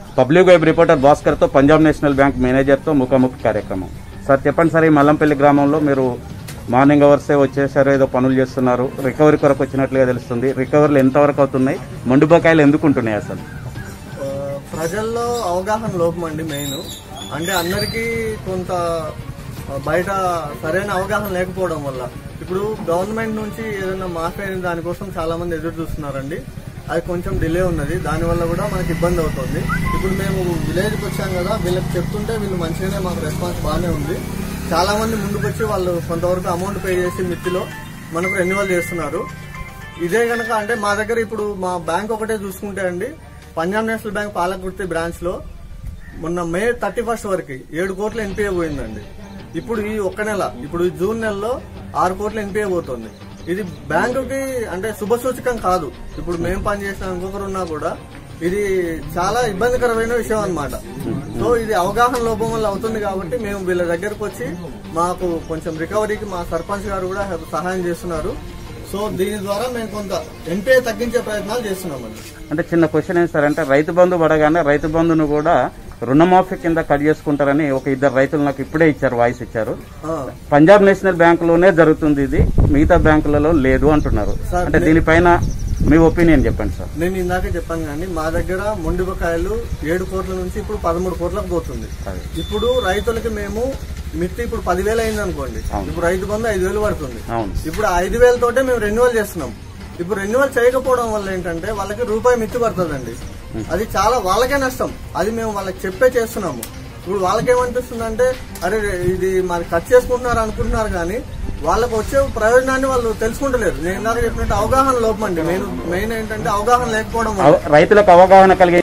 Public web reporter భాస్కర్తో Punjab National Bank మేనేజర్తో ముఖాముఖి కార్యక్రమం సార్ చెప్పండి సార్ ఈ మల్లంపల్లి గ్రామంలో మీరు మార్నింగ్ అవర్సే వచ్చేసారు ఏదో పనులు చేస్తున్నారు రికవరీ కొరకు వచ్చినట్లుగా తెలుస్తుంది రికవరీలు ఎంతవరకు అవుతున్నాయి మండు బకాయిలు ఎందుకు ఉంటున్నాయి అసలు ఆ, ప్రజల్లో అవగాహన లోపం అండి మెయిన్ అంటే అందరికీ కొంత ఆ, బయట సరైన అవగాహన లేకపోవడం వల్ల ఇప్పుడు గవర్నమెంట్ నుంచి ఏదైనా మాఫీ అయిన దానికోసం చాలా మంది ఎదురు చూస్తున్నారండి అది కొంచెం డిలే ఉన్నది దానివల్ల కూడా మనకి ఇబ్బంది అవుతుంది ఇప్పుడు మేము విలేజ్కి వచ్చాం కదా వీళ్ళకి చెప్తుంటే వీళ్ళు మంచిగానే మాకు రెస్పాన్స్ బాగానే ఉంది చాలా మంది ముందుకు వచ్చి వాళ్ళు కొంతవరకు అమౌంట్ పే చేసి మిత్తిలో మనకు రెన్యువల్ చేస్తున్నారు ఇదే గనక అంటే మా దగ్గర ఇప్పుడు మా బ్యాంక్ ఒకటే చూసుకుంటే అండి Punjab National Bank Palakurthi branch లో మొన్న మే థర్టీ ఫస్ట్ వరకు ఏడు కోట్ల ఎన్పిఏ పోయిందండి ఇప్పుడు ఈ ఒక్క నెల ఇప్పుడు ఈ జూన్ నెలలో ఆరు కోట్ల ఎన్పిఏ పోతుంది ఇది బ్యాంకుకి అంటే శుభ సూచకం కాదు ఇప్పుడు మేము పనిచేసిన ఇంకొకరు ఉన్నా కూడా ఇది చాలా ఇబ్బందికరమైన విషయం అన్నమాట సో ఇది అవగాహన లోపం వల్ల అవుతుంది కాబట్టి మేము వీళ్ళ దగ్గరకు వచ్చి మాకు కొంచెం రికవరీకి మా సర్పంచ్ గారు కూడా సహాయం చేస్తున్నారు సో దీని ద్వారా మేము కొంత ఎన్పిఐ తగ్గించే ప్రయత్నాలు చేస్తున్నామండి అంటే చిన్న క్వశ్చన్ ఏంటి సార్ అంటే రైతు బంధు పడగానే రైతు బంధును కూడా రుణమాఫీ కింద కట్ చేసుకుంటారని ఒక ఇద్దరు రైతులు నాకు ఇప్పుడే ఇచ్చారు వాయిస్ ఇచ్చారు ఆ, పంజాబ్ నేషనల్ బ్యాంకులోనే జరుగుతుంది ఇది మిగతా బ్యాంకులలో లేదు అంటున్నారు సార్, అంటే దీనిపైన మీ ఒపీనియన్ చెప్పండి సార్ నేను ఇందాకే చెప్పాను కానీ మా దగ్గర మొండి బకాయిలు ఏడు కోట్ల నుంచి ఇప్పుడు పదమూడు కోట్లకు పోతుంది అదే. ఇప్పుడు రైతులకి మేము మిత్తి ఇప్పుడు పదివేలు అయింది అనుకోండి అవును. ఇప్పుడు రైతు బంధు ఐదు వేలు పడుతుంది అవును ఇప్పుడు ఆ ఐదు వేలతోటే మేము రెన్యువల్ చేస్తున్నాం ఇప్పుడు రెన్యువల్ చేయకపోవడం వల్ల ఏంటంటే వాళ్ళకి రూపాయి మిత్తి పడుతుందండి అది చాలా వాళ్ళకే నష్టం అది మేము వాళ్ళకి చెప్పే చేస్తున్నాము ఇప్పుడు వాళ్ళకేమనిపిస్తుంది అంటే అరే ఇది మరి కట్ చేసుకుంటున్నారు అనుకుంటున్నారు కానీ వాళ్ళకి వచ్చే ప్రయోజనాన్ని వాళ్ళు తెలుసుకుంటలేరు నేను ఇందాక చెప్పినట్టు అవగాహన లోపం అండి మెయిన్ మెయిన్ ఏంటంటే అవగాహన లేకపోవడం వల్ల అవ- రైతులకు అవగాహన కలిగే